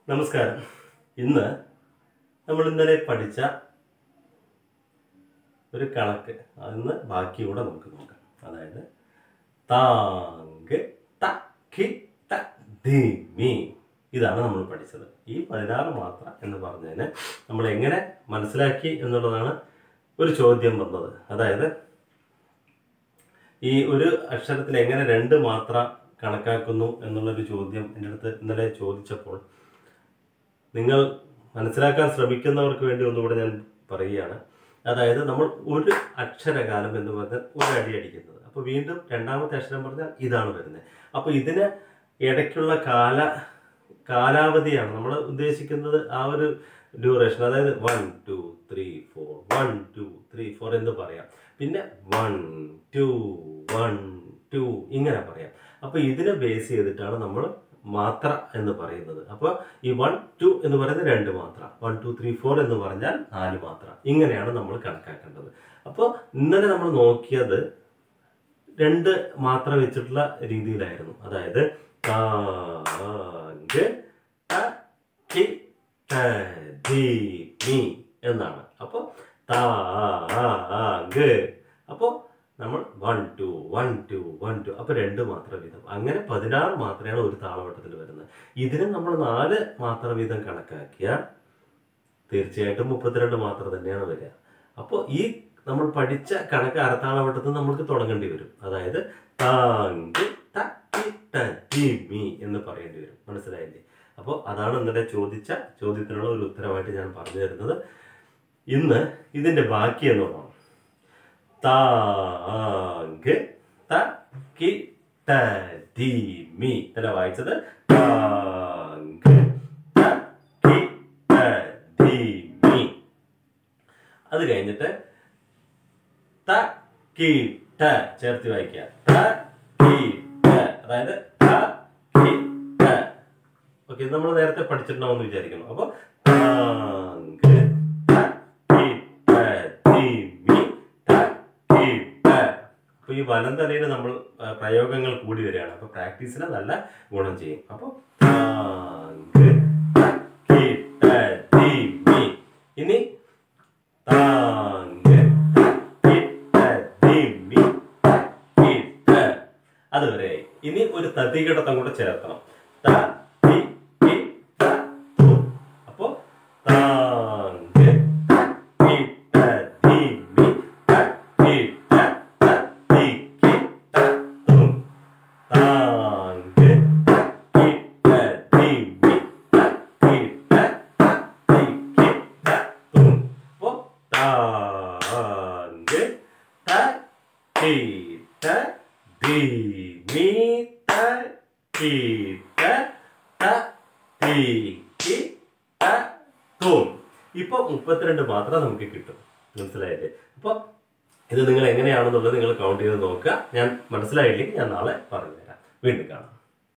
നമസ്കാരം ഇന്ന് നമ്മൾ ഇന്നലെ പഠിച്ച ഒരു കണക്ക് അതിന്ന് ബാക്കി കൂടെ നമുക്ക് നോക്കാം അതായത് താങ്ക് തക്കി മീ ഇതാണ് നമ്മൾ പഠിച്ചത് ഈ പതിനാറ് മാത്ര എന്ന് പറഞ്ഞതിന് നമ്മൾ എങ്ങനെ മനസ്സിലാക്കി എന്നുള്ളതാണ് ഒരു ചോദ്യം വന്നത് അതായത് ഈ ഒരു അക്ഷരത്തിൽ എങ്ങനെ രണ്ട് മാത്ര കണക്കാക്കുന്നു എന്നുള്ളൊരു ചോദ്യം എൻ്റെ അടുത്ത് ഇന്നലെ ചോദിച്ചപ്പോൾ നിങ്ങൾ മനസ്സിലാക്കാൻ ശ്രമിക്കുന്നവർക്ക് വേണ്ടി ഒന്നുകൂടെ ഞാൻ പറയുകയാണ് അതായത് നമ്മൾ ഒരു അക്ഷരകാലം എന്ന് പറഞ്ഞാൽ ഒരു അടി അടിക്കുന്നത് അപ്പോൾ വീണ്ടും രണ്ടാമത്തെ അക്ഷരം പറഞ്ഞാൽ ഇതാണ് വരുന്നത് അപ്പോൾ ഇതിന് ഇടയ്ക്കുള്ള കാല കാലാവധിയാണ് നമ്മൾ ഉദ്ദേശിക്കുന്നത് ആ ഒരു ഡ്യൂറേഷൻ അതായത് one two three four one two three four എന്ന് പറയാം പിന്നെ വൺ ടു വൺ ടു ഇങ്ങനെ പറയാം അപ്പോൾ ഇതിനെ ബേസ് ചെയ്തിട്ടാണ് നമ്മൾ മാത്ര എന്ന് പറയുന്നത് അപ്പോൾ ഈ വൺ ടു എന്ന് പറയുന്നത് രണ്ട് മാത്ര വൺ ടു ത്രീ ഫോർ എന്ന് പറഞ്ഞാൽ നാല് മാത്ര ഇങ്ങനെയാണ് നമ്മൾ കണക്കാക്കേണ്ടത് അപ്പോൾ ഇന്നലെ നമ്മൾ നോക്കിയത് രണ്ട് മാത്ര വെച്ചിട്ടുള്ള രീതിയിലായിരുന്നു അതായത് താങ്ക് തക്കി തീ മീ എന്നാണ് അപ്പോൾ താങ്ക് അപ്പോൾ നമ്മൾ one two one two one two അപ്പോൾ രണ്ട് മാത്ര വീതം അങ്ങനെ പതിനാറ് മാത്രമാണ് ഒരു താളവട്ടത്തിൽ വരുന്നത് ഇതിന് നമ്മൾ നാല് മാത്ര വീതം കണക്കാക്കിയാൽ തീർച്ചയായിട്ടും മുപ്പത്തിരണ്ട് മാത്രം തന്നെയാണ് വരിക അപ്പോൾ ഈ നമ്മൾ പഠിച്ച കണക്ക് അരത്താളവട്ടത്തിൽ നമ്മൾക്ക് തുടങ്ങേണ്ടി വരും അതായത് താങ്ക് തക്കി തീ മീ എന്ന് പറയേണ്ടി വരും മനസ്സിലായില്ലേ അപ്പോൾ അതാണ് ഇന്നലെ ചോദിച്ച ചോദ്യത്തിനുള്ള ഒരു ഉത്തരമായിട്ട് ഞാൻ പറഞ്ഞു തരുന്നത് ഇന്ന് ഇതിന്റെ ബാക്കി എന്നുള്ളതാണ് താങ്ക് തക്കി തീ മീ അല്ല വായിച്ചത് താങ്ക് തക്കി തീ മീ അത് കഴിഞ്ഞിട്ട് ത കി ട ചേർത്ത് വായിക്കുക ത കി ട അതായത് ത കി ട ഓക്കെ നമ്മൾ നേരത്തെ പഠിച്ചിട്ടുണ്ടാവുമെന്ന് വിചാരിക്കുന്നു അപ്പൊ താങ്ക് ത കി ട തി മി ത കി ട അപ്പൊ ഈ വലം തലയിൽ നമ്മൾ ആ, പ്രയോഗങ്ങൾ കൂടി വരികയാണ് അപ്പൊ പ്രാക്ടീസിന് നല്ല ഗുണം ചെയ്യും അപ്പൊ താങ്ക് ത കി ട തി മി ഇനി താങ്ക് ഇട്ട ദിമി ഇട്ട അതുവരെ ഇനി ഒരു തതികടത്തം കൂടെ ചേർക്കണം ത തി ടി ത തു അപ്പോ താങ്ക് ഇട്ട ദിമി ത ഇട്ട ത തി കി ത തും താങ്ക് ഇട്ട ദിമി ത ഇട്ട ത തി കി ത തും അപ്പോ താങ്ക് ത ടി ത ദി മി ത ടി ത ത തി കി ത തും ഇപ്പൊ മുപ്പത്തിരണ്ട് മാത്രം നമുക്ക് കിട്ടും മനസ്സിലായില്ലേ അപ്പൊ ഇത് നിങ്ങൾ എങ്ങനെയാണെന്നുള്ളത് നിങ്ങൾ കൗണ്ട് ചെയ്ത് നോക്കുക ഞാൻ മനസ്സിലായില്ലെങ്കിൽ ഞാൻ നാളെ പറഞ്ഞുതരാം വീണ്ടും കാണാം